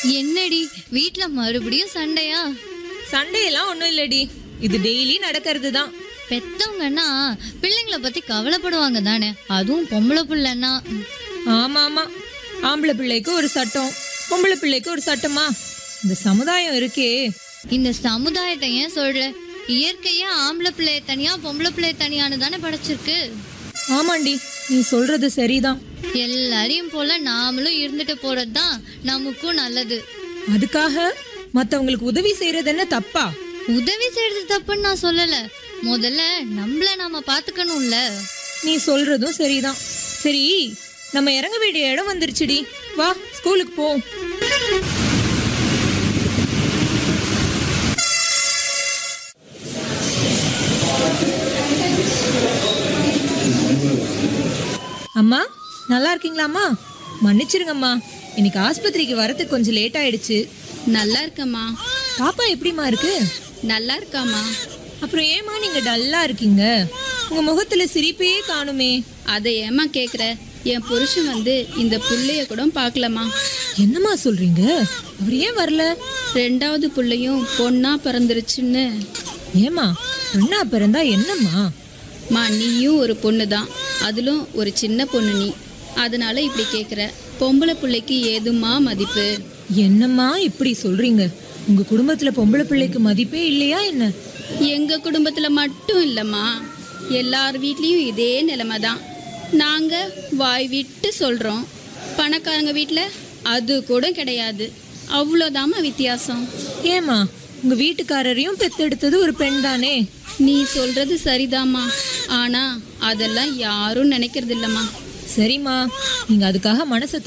என்னடி வீட்ல மறுபடியும் சண்டையா சண்டையெல்லாம் ஒன்றும் இல்லடி இது டெய்லி நடக்கிறது தான் பெத்தவங்கன்னா பிள்ளைங்களை பத்தி கவலைப்படுவாங்க தானே அதுவும் பொம்பளை பிள்ளைன்னா ம், ஆமா ஆமா ஆம்பளை பிள்ளைக்கு ஒரு சட்டம் பொம்பளை பிள்ளைக்கு ஒரு சட்டமா இந்த சமுதாயம் இருக்கே இந்த சமுதாயத்தை ஏன் சொல்ற இயற்கையா ஆம்பளை பிள்ளைய தனியா பொம்பளை பிள்ளைய தனியான்னு தானே படைச்சிருக்கு ஆமாண்டி நீ சொல்றது சரிதான் எல்லாரையும் போல நாமளும் இருந்துட்டு போறது தான் நமக்கும் நல்லது அதுக்காக மத்தவங்களுக்கு உதவி செய்யறது என்ன தப்பா உதவி செய்யறது தப்புன்னு நான் சொல்லல முதல்ல நம்மள நாம பாத்துக்கணும்ல நீ சொல்றதும் சரிதான் சரி நம்ம இறங்க வேண்டிய இடம் வந்துருச்சுடி வா ஸ்கூலுக்கு போ அம்மா நல்லா இருக்கீங்களாம்மா மன்னிச்சிருங்கம்மா இன்னைக்கு ஆஸ்பத்திரிக்கு வரதுக்கு கொஞ்சம் லேட் ஆயிடுச்சு நல்லா இருக்கம்மா பாப்பா எப்படிம்மா இருக்கு நல்லா இருக்காம்மா அப்புறம் ஏம்மா நீங்க டல்லா இருக்கீங்க உங்க முகத்துல சிரிப்பே காணுமே அதை ஏம்மா கேட்குற என் புருஷன் வந்து இந்த புள்ளைய கூட பார்க்கலம்மா என்னம்மா சொல்றீங்க அவர் ஏன் வரல ரெண்டாவது புள்ளையும் பொண்ணா பிறந்துருச்சுன்னு ஏமா பொண்ணா பிறந்தா என்னம்மா மா நீயும் ஒரு பொண்ணு தான் அதிலும் ஒரு சின்ன பொண்ணு நீ அதனால இப்படி கேட்குற பொம்பளை பிள்ளைக்கு ஏதும்மா மதிப்பு என்னம்மா இப்படி சொல்றீங்க உங்க குடும்பத்துல பொம்பளை பிள்ளைக்கு மதிப்பே இல்லையா என்ன எங்க குடும்பத்துல மட்டும் இல்லம்மா எல்லார் வீட்லயும் இதே நிலைமை தான் நாங்க வாய் விட்டு சொல்றோம் பணக்காரங்க வீட்ல அது கூட கிடையாது அவ்வளோதாம்மா வித்தியாசம் ஏமா உங்க வீட்டுக்காரரையும் பெத்தெடுத்தது ஒரு பெண் தானே நீ சொல்றது சரிதாம்மா ஆனா அதெல்லாம் யாரும் நினைக்கிறது இல்லம்மா சரிம்மா நீங்க அதுக்காக மனசை